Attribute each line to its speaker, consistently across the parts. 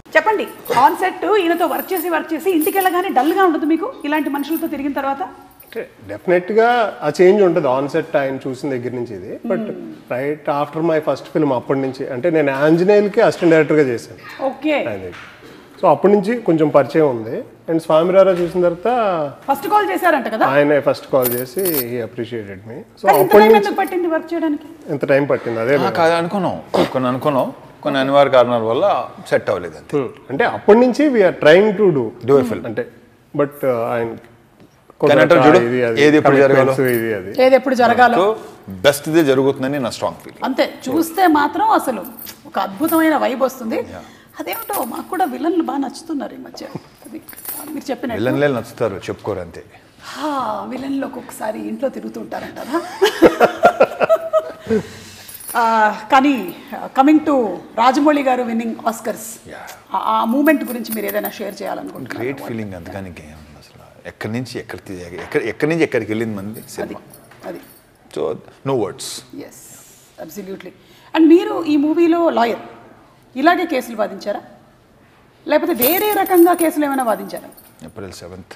Speaker 1: చెప్పండి on set ఈయనతో work చేసి వర్క్ చేసి ఇంటికి వెళ్ళగానే డల్గా ఉండదు మీకు ఇలాంటి మనుషులతో తిరిగిన తర్వాత
Speaker 2: డెఫినెట్ గా ఆ చేంజ్ ఉంటుంది ఆన్ సెట్ ఆయన చూసిన దగ్గర నుంచి ఇది but right after my first film అప్పటి నుంచి అంటే నేను ఆంజనేయులకి అసిస్టెంట్ డైరెక్టర్ గా చేశాను
Speaker 1: ఓకే
Speaker 2: ఆయన సో అప్పటి నుంచి కొంచెం పరిచయం ఉంది అండ్ స్వామిరారా చూసిన తర్వాత
Speaker 1: ఫస్ట్ కాల్ చేశారంట కదా
Speaker 2: ఆయన ఫస్ట్ కాల్ చేసి హీ అప్రిషియేటెడ్ మీ సో
Speaker 1: కానీ ఇంత
Speaker 2: అప్పటి
Speaker 1: టైం
Speaker 2: నుంచి
Speaker 1: ఎందుకు పట్టింది వర్క్ చేయడానికి
Speaker 2: ఎంత టైం పట్టింది అదే
Speaker 3: ఆ, కాదు అనుకున్నాం కొన్ని అనుకున్నాం కొన్ని అనివార్య కారణాల వల్ల సెట్ అవ్వలేదు అంతే
Speaker 2: Hmm. అంటే అప్పటి నుంచి we're trying to do
Speaker 3: Do a film.
Speaker 2: అంటే బట్ ఆయన
Speaker 3: కానీ అంటారు చూడు,
Speaker 2: ఇది అది,
Speaker 3: ఏది ఎప్పుడు జరగాలో.
Speaker 2: commitments ఇది అది
Speaker 1: ఏది ఎప్పుడు జరగాలో
Speaker 3: సో బెస్ట్దే జరుగుతుందని నా స్ట్రాంగ్ ఫీల్
Speaker 1: అంతే చూస్తే మాత్రం అసలు ఒక అద్భుతమైన వైబ్ వస్తుంది అదేమిటో మాకు కూడా విలన్లు బాగా నచ్చుతున్నారు ఈ మధ్య అది మీరు చెప్పినట్టు
Speaker 3: విలన్లే నచ్చుతారు చెప్పుకోరు అంతే
Speaker 1: హా, విలన్లు ఒక్కొక్కసారి ఇంట్లో తిరుగుతుంటారంటారా ఆ, కానీ కమింగ్ టు రాజమౌళి గారు విన్నింగ్ ఆస్కర్స్ ఆ మూమెంట్ గురించి మీరు ఏదైనా షేర్ చేయాలనుకుంటున్నారు
Speaker 3: గ్రేట్ ఫీలింగ్ అంతగాని ఇంకేం ఉంది అసలు ఎక్కడి నుంచి ఎక్కడి తీ- ఎక్కడ ఎక్కడి నుంచి ఎక్కడికి వెళ్ళింది మంది
Speaker 1: అది
Speaker 3: సినిమా
Speaker 1: అది
Speaker 3: so no words
Speaker 1: yes absolutely and మీరు ఈ మూవీలో లాయర్ ఇలాగే కేసులు వాదించారా లేకపోతే వేరే రకంగా కేసులు ఏమైనా వాదించారా
Speaker 3: ఏప్రిల్ సెవెంత్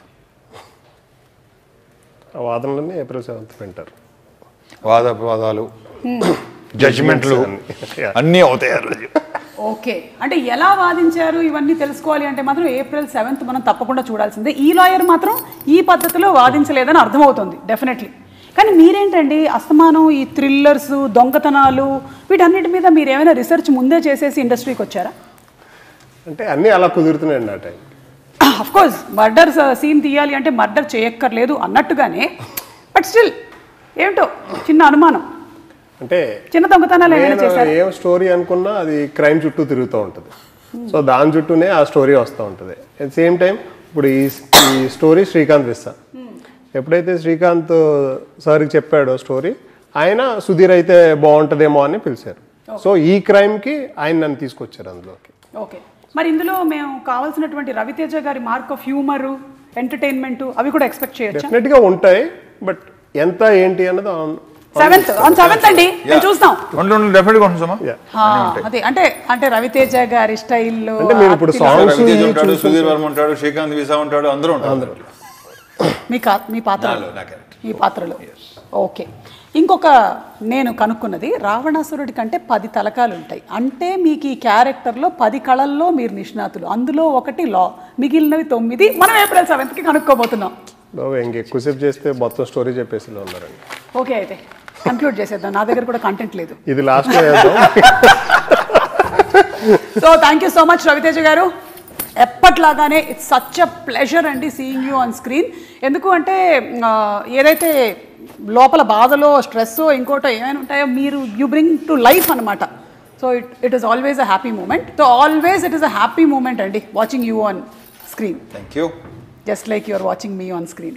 Speaker 2: ఆ వాదనలన్నీ ఏప్రిల్ సెవెంత్ వింటారు
Speaker 3: వాదపవాదాలు జడ్జిమెంట్లు
Speaker 2: Yeah.
Speaker 3: అన్నీ అవుతాయి ఆ రోజు
Speaker 1: ఓకే అంటే ఎలా వాదించారు ఇవన్నీ తెలుసుకోవాలి అంటే మాత్రం ఏప్రిల్ సెవెంత్ మనం తప్పకుండా చూడాల్సిందే ఈ లాయర్ మాత్రం ఈ పద్ధతిలో వాదించలేదని అర్థమవుతుంది డెఫినెట్లీ కానీ మీరేంటండి అస్తమానం ఈ థ్రిల్లర్స్ దొంగతనాలు వీటన్నిటి మీద మీరు ఏమైనా రీసెర్చ్ ముందే చేసేసి ఇండస్ట్రీకి వచ్చారా
Speaker 2: అంటే అన్నీ అలా కుదురుతున్నాయండి ఆ time
Speaker 1: of course murder scene తీయాలి అంటే మర్డర్ చేయక్కర్లేదు అన్నట్టుగానే బట్ స్టిల్ ఏమిటో చిన్న అనుమానం
Speaker 2: అంటే
Speaker 1: చిన్న దొంగతనాలు ఏమైనా
Speaker 2: నేను
Speaker 1: చేశారా
Speaker 2: ఏం స్టోరీ అనుకున్నా అది క్రైమ్ చుట్టూ తిరుగుతూ ఉంటుంది సో దాని చుట్టూనే ఆ స్టోరీ వస్తూ ఉంటుంది అట్ సేమ్ టైం ఇప్పుడు ఈ ఈ స్టోరీ శ్రీకాంత్ విస్తా ఎప్పుడైతే శ్రీకాంత్ సార్కి చెప్పాడో స్టోరీ ఆయన సుధీర్ అయితే బాగుంటుందేమో అని పిలిచారు సో ఈ క్రైమ్కి ఆయన నన్ను తీసుకొచ్చారు అందులోకి
Speaker 1: ఓకే మరి ఇందులో మేము కావాల్సినటువంటి రవితేజ గారి మార్క్ ఆఫ్ హ్యూమర్ ఎంటర్టైన్మెంట్ అవి కూడా ఎక్స్పెక్ట్ చేయొచ్చా
Speaker 2: డెఫినెట్గా ఉంటాయి బట్ ఎంత ఏంటి అన్నది on-
Speaker 1: సెవెంత్ ఆన్ సెవెంత్ అండి మేము చూస్తాం
Speaker 3: ఉంటుంది డెఫినెట్గా ఉంటుంది సుమా
Speaker 2: Yeah.
Speaker 1: ఆ, అదే అంటే అంటే రవితేజ గారి స్టైల్లో
Speaker 2: అంటే మీరు ఇప్పుడు సాంగ్స్
Speaker 3: రవితేజ్ ఉంటాడు సుధీర్ వర్మ ఉంటాడు శ్రీకాంత్ వీసా ఉంటాడు అందరూ ఉంటారు
Speaker 1: మీ కా మీ పాత్ర
Speaker 3: నాలో, నా character.
Speaker 1: ఈ పాత్రలో ఓకే ఇంకొక నేను కనుక్కున్నది రావణాసురుడి కంటే పది తలకాలు ఉంటాయి అంటే మీకు ఈ క్యారెక్టర్లో పది కళల్లో మీరు నిష్ణాతులు అందులో ఒకటి లా మిగిలినవి తొమ్మిది మనం ఏప్రిల్ సెవెంత్కి కనుక్కోబోతున్నాం
Speaker 2: ఇంకెక్కువసేపు చేస్తే మొత్తం స్టోరీ చెప్పేసి ఉన్నారండి
Speaker 1: ఓకే అయితే కంక్లూడ్ చేసేద్దాం నా దగ్గర కూడా కంటెంట్ లేదు
Speaker 2: ఇది లాస్ట్ వేద్దాం
Speaker 1: so thank you so much Raviteja garu ఎప్పట్లాగానే ఇట్స్ సచ్ అ ప్లెజర్ అండి సీయింగ్ యూ ఆన్ స్క్రీన్ ఎందుకు అంటే ఆ, ఏదైతే లోపల బాధలో స్ట్రెస్ ఇంకోటో ఏమైనా ఉంటాయో మీరు యూ బ్రింగ్ టు లైఫ్ అనమాట so it it is always a happy moment so always it is a happy moment అండి watching you on screen
Speaker 3: thank you
Speaker 1: just like you're watching me on screen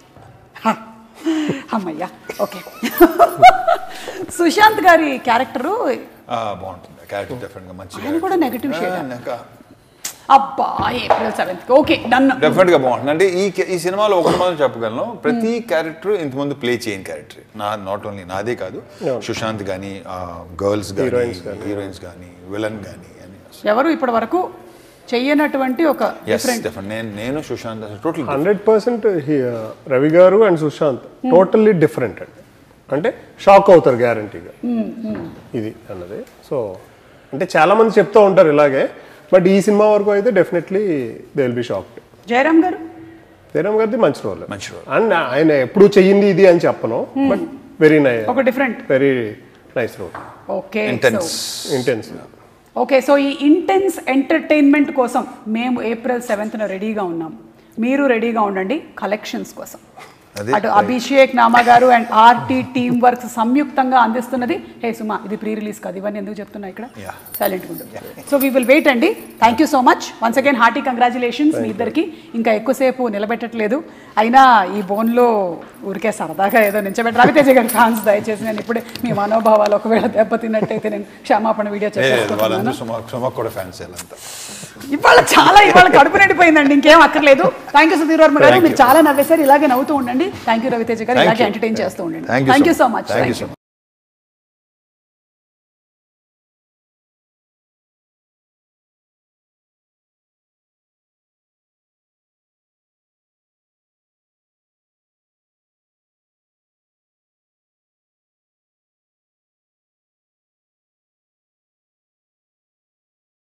Speaker 1: అమ్మయ్యా okay Sushant garu character
Speaker 3: బాగుంటుంది character డెఫినెట్గా మంచి
Speaker 1: ఆయన కూడా negative shade ఆ?
Speaker 3: character.
Speaker 1: అబ్బా April seventh okay done
Speaker 3: definite గా బాగుంటుంది అంటే ఈ ఈ సినిమాలో ఒకటి మాత్రం చెప్పగలను ప్రతి క్యారెక్టర్ ఇంతకుముందు ప్లే చేయని క్యారెక్టర్ నా నాట్ ఓన్లీ నాదే కాదు సుశాంత్ కానీ గర్ల్స్ కానీ హీరోయిన్స్ కానీ విలన్ కానీ అని
Speaker 1: ఎవరు ఇప్పటి వరకు చెయ్యనటువంటి ఒక
Speaker 3: ఎస్
Speaker 1: డిఫరెంట్
Speaker 3: డెఫినెట్ నేను నేను Sushant total
Speaker 2: hundred percent Ravi garu and Sushant totally different అండి అంటే షాక్ అవుతారు గ్యారంటీగా ఇది అన్నది సో అంటే చాలా మంది చెప్తూ ఉంటారు ఇలాగే బట్ ఈ సినిమా వరకు అయితే definitely they will be shocked
Speaker 1: Jayaram garu
Speaker 2: Jayaram గారిది మంచి రోల్
Speaker 3: మంచి role.
Speaker 2: అండ్ ఆయన ఎప్పుడు చెయ్యింది ఇది అని చెప్పను బట్ వెరీ నై
Speaker 1: ఒక different
Speaker 2: very nice role
Speaker 1: okay
Speaker 3: intense
Speaker 2: intense
Speaker 1: okay so ఈ ఇంటెన్స్ ఎంటర్టైన్మెంట్ కోసం మేము ఏప్రిల్ సెవెంత్న రెడీగా ఉన్నాం మీరు రెడీగా ఉండండి కలెక్షన్స్ కోసం
Speaker 3: అదే
Speaker 1: అటు అభిషేక్ నామా గారు అండ్ ఆర్టీ టీమ్ వర్క్స్ సంయుక్తంగా అందిస్తున్నది హే సుమా ఇది ప్రీ రిలీజ్ కాదు ఇవన్నీ ఎందుకు చెప్తున్నా ఇక్కడ
Speaker 3: Yeah.
Speaker 1: సైలెంట్ ఉంటుంది సో వీ విల్ వెయిట్ అండి thank you so much once again hearty congratulations మీ ఇద్దరికి ఇంకా ఎక్కువసేపు నిలబెట్టట్లేదు అయినా ఈ బోన్లో ఊరికే సరదాగా ఏదో నించబెట్టి రవితేజ గారి ఫ్యాన్స్ దయచేసి నేను ఇప్పుడే మీ మనోభావాలు ఒకవేళ దెబ్బతిన్నట్టయితే నేను క్షమాపణ వీడియో చేసేస్తున్నాను
Speaker 3: వాళ్ళందరూ సుమా సుమక్ కూడా ఫ్యాన్స్ వీళ్ళంతా
Speaker 1: ఇవాళ చాలా ఇవాళ కడుపు నిండిపోయిందండి ఇంకేం అక్కర్లేదు థ్యాంక్ యూ సుధీర్ వర్మ గారు
Speaker 3: Thank
Speaker 1: మీరు
Speaker 3: you.
Speaker 1: చాలా నవ్వేశారు ఇలాగే నవ్వుతూ ఉండండి థ్యాంక్ యూ రవితేజ గారు
Speaker 3: Thank
Speaker 1: ఇలాగే
Speaker 3: you.
Speaker 1: ఎంటర్టైన్ చేస్తూ ఉండండి
Speaker 3: Thank you
Speaker 1: thank
Speaker 3: so
Speaker 1: you so
Speaker 3: much.
Speaker 1: Much
Speaker 3: Thank you so much.